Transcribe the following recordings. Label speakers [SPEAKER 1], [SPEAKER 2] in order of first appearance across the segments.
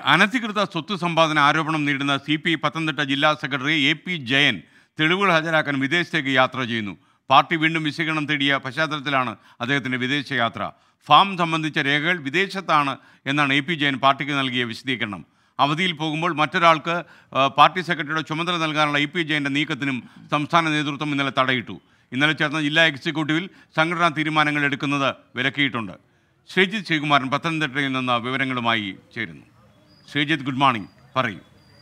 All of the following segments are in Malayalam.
[SPEAKER 1] അനധികൃത സ്വത്ത് സമ്പാദന ആരോപണം നേരിടുന്ന സി പി പത്തനംതിട്ട ജില്ലാ സെക്രട്ടറി എ പി ജയൻ തെളിവുകൾ ഹാജരാക്കാൻ വിദേശത്തേക്ക് യാത്ര ചെയ്യുന്നു പാർട്ടി വീണ്ടും വിശകലനം തേടിയ പശ്ചാത്തലത്തിലാണ് അദ്ദേഹത്തിൻ്റെ വിദേശയാത്ര ഫാം സംബന്ധിച്ച രേഖകൾ വിദേശത്താണ് എന്നാണ് എ പി ജയൻ പാർട്ടിക്ക് നൽകിയ വിശദീകരണം അവധിയിൽ പോകുമ്പോൾ മറ്റൊരാൾക്ക് ആ, പാർട്ടി സെക്രട്ടറിയുടെ ചുമതല നൽകാനുള്ള എ പി ജയൻ്റെ നീക്കത്തിനും സംസ്ഥാന നേതൃത്വം ഇന്നലെ തടയിട്ടു ഇന്നലെ ചേർന്ന ജില്ലാ എക്സിക്യൂട്ടീവിൽ സംഘടനാ തീരുമാനങ്ങൾ എടുക്കുന്നത് വിലക്കിയിട്ടുണ്ട് ശ്രീജിത്ത് ശ്രീകുമാരൻ പത്തനംതിട്ടയിൽ നിന്ന് വിവരങ്ങളുമായി ചേരുന്നു ശ്രീജിത്ത് ഗുഡ് മോർണിംഗ് പറയൂ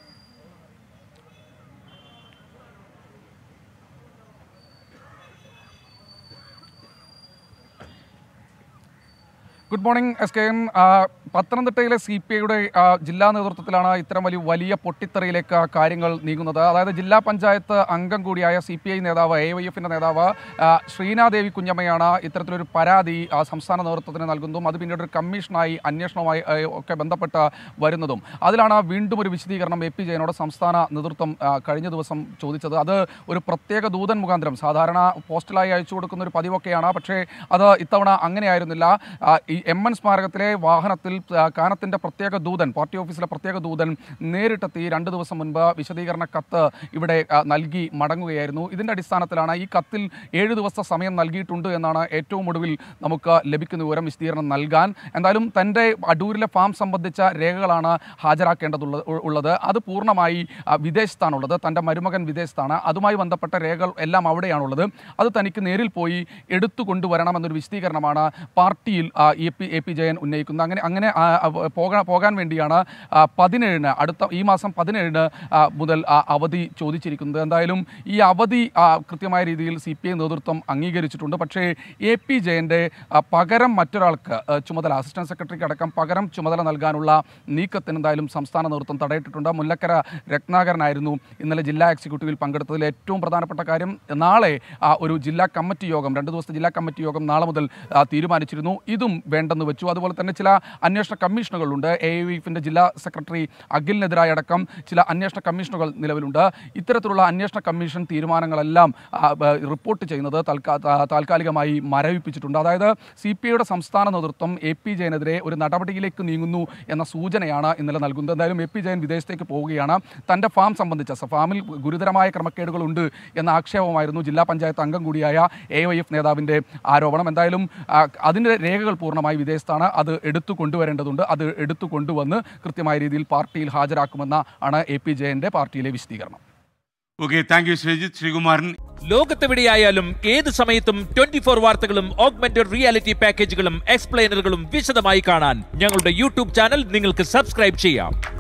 [SPEAKER 2] good morning S K N ആ, പത്തനംതിട്ടയിലെ സി പി ഐയുടെ ജില്ലാ നേതൃത്വത്തിലാണ് ഇത്തരം വലിയ വലിയ പൊട്ടിത്തെറിയിലേക്ക് കാര്യങ്ങൾ നീങ്ങുന്നത് അതായത് ജില്ലാ പഞ്ചായത്ത് അംഗം കൂടിയായ സി പി ഐ നേതാവ് എ വൈ എഫിൻ്റെ നേതാവ് ആ, ശ്രീനാദേവി കുഞ്ഞമ്മയാണ് ഇത്തരത്തിലൊരു പരാതി ആ, സംസ്ഥാന നേതൃത്വത്തിന് നൽകുന്നതും അത് പിന്നീട് ഒരു കമ്മീഷനായി അന്വേഷണവുമായി ആ, ഒക്കെ ബന്ധപ്പെട്ട് വരുന്നതും അതിലാണ് വീണ്ടും ഒരു വിശദീകരണം എ പി ജയനോട് സംസ്ഥാന നേതൃത്വം ആ, കഴിഞ്ഞ ദിവസം ചോദിച്ചത് അത് ഒരു പ്രത്യേക ദൂതൻ മുഖാന്തരം സാധാരണ പോസ്റ്റലായി അയച്ചു കൊടുക്കുന്ന ഒരു പതിവൊക്കെയാണ് പക്ഷേ അത് ഇത്തവണ അങ്ങനെയായിരുന്നില്ല ആ, ഈ എം എൻ സ്മാരകത്തിലെ വാഹനത്തിൽ ആ, കാനത്തിന്റെ പ്രത്യേക ദൂതൻ പാർട്ടി ഓഫീസിലെ പ്രത്യേക ദൂതൻ നേരിട്ടെത്തി രണ്ട് ദിവസം മുൻപ് വിശദീകരണ കത്ത് ഇവിടെ ആ, നൽകി മടങ്ങുകയായിരുന്നു ഇതിന്റെ അടിസ്ഥാനത്തിലാണ് ഈ കത്തിൽ ഏഴ് ദിവസത്തെ സമയം നൽകിയിട്ടുണ്ട് എന്നാണ് ഏറ്റവും ഒടുവിൽ നമുക്ക് ലഭിക്കുന്ന വിവരം വിശദീകരണം നൽകാൻ എന്തായാലും തൻ്റെ അടൂരിലെ ഫാം സംബന്ധിച്ച രേഖകളാണ് ഹാജരാക്കേണ്ടതുള്ളത് ഉ- ഉള്ളത് അത് പൂർണ്ണമായി ആ, വിദേശത്താണുള്ളത് തൻ്റെ മരുമകൻ വിദേശത്താണ് അതുമായി ബന്ധപ്പെട്ട രേഖകൾ എല്ലാം അവിടെയാണുള്ളത് അത് തനിക്ക് നേരിൽ പോയി എടുത്തു കൊണ്ടുവരണമെന്നൊരു വിശദീകരണമാണ് പാർട്ടിയിൽ ആ, A P A P Jayan ഉന്നയിക്കുന്നത് അങ്ങനെ അങ്ങനെ ആ, ആ, പോകാൻ പോകാൻ വേണ്ടിയാണ് ആ, പതിനേഴിന് അടുത്ത ഈ മാസം പതിനേഴിന് ആ, മുതൽ ആ അവധി ചോദിച്ചിരിക്കുന്നത് എന്തായാലും ഈ അവധി ആ, കൃത്യമായ രീതിയിൽ സി പി ഐ നേതൃത്വം അംഗീകരിച്ചിട്ടുണ്ട് പക്ഷേ എ പി ജയൻ്റെ ആ, പകരം മറ്റൊരാൾക്ക് ആ, ചുമതല അസിസ്റ്റന്റ് സെക്രട്ടറിക്ക് അടക്കം പകരം ചുമതല നൽകാനുള്ള നീക്കത്തിന് എന്തായാലും സംസ്ഥാന നേതൃത്വം തടയിട്ടിട്ടുണ്ട് മുല്ലക്കര രത്നാകരനായിരുന്നു ഇന്നലെ ജില്ലാ എക്സിക്യൂട്ടീവിൽ പങ്കെടുത്തതിൽ ഏറ്റവും പ്രധാനപ്പെട്ട കാര്യം നാളെ ആ, ഒരു ജില്ലാ കമ്മിറ്റി യോഗം രണ്ട് ദിവസത്തെ ജില്ലാ കമ്മിറ്റി യോഗം നാളെ മുതൽ ആ, തീരുമാനിച്ചിരുന്നു ഇതും വേണ്ടെന്ന് വെച്ചു അതുപോലെ തന്നെ ചില അന്വേഷണ കമ്മീഷനുകളുണ്ട് എ ഐ എഫിൻ്റെ ജില്ലാ സെക്രട്ടറി അഖിലിനെതിരായ അടക്കം ചില അന്വേഷണ കമ്മീഷനുകൾ നിലവിലുണ്ട് ഇത്തരത്തിലുള്ള അന്വേഷണ കമ്മീഷൻ തീരുമാനങ്ങളെല്ലാം ആ, ബ- റിപ്പോർട്ട് ചെയ്യുന്നത് തൽക്കാ താ- താൽക്കാലികമായി മരവിപ്പിച്ചിട്ടുണ്ട് അതായത് സി പി ഐയുടെ സംസ്ഥാന നേതൃത്വം എ പി ജയനെതിരെ ഒരു നടപടിയിലേക്ക് നീങ്ങുന്നു എന്ന സൂചനയാണ് ഇന്നലെ നൽകുന്നത് എന്തായാലും എ പി ജയൻ വിദേശത്തേക്ക് പോവുകയാണ് തൻ്റെ ഫാം സംബന്ധിച്ച സ- ഫാമിൽ ഗുരുതരമായ ക്രമക്കേടുകളുണ്ട് എന്ന ആക്ഷേപമായിരുന്നു ജില്ലാ പഞ്ചായത്ത് അംഗം കൂടിയായ എ വൈ എഫ് നേതാവിൻ്റെ ആരോപണം എന്തായാലും ആ, അതിൻ്റെ രേഖകൾ പൂർണ്ണമായി വിദേശത്താണ് അത് എടുത്തു കൊണ്ടുവരേണ്ടതുണ്ട് അത് എടുത്തു കൊണ്ടുവന്ന് കൃത്യമായ രീതിയിൽ പാർട്ടിയിൽ ഹാജരാക്കുമെന്ന ആണ് എ പി ജയൻ്റെ പാർട്ടിയിലെ വിശദീകരണം
[SPEAKER 1] okay thank you Sreejith Sreekumaran
[SPEAKER 3] ലോകത്തെവിടെയായാലും ഏത് സമയത്തും ട്വന്റി ഫോർ വാർത്തകളും ഓഗ്മെന്റഡ് റിയാലിറ്റി പാക്കേജുകളും എക്സ്പ്ലെയിനറുകളും വിശദമായി കാണാൻ ഞങ്ങളുടെ യൂട്യൂബ് ചാനൽ നിങ്ങൾക്ക് സബ്സ്ക്രൈബ് ചെയ്യാം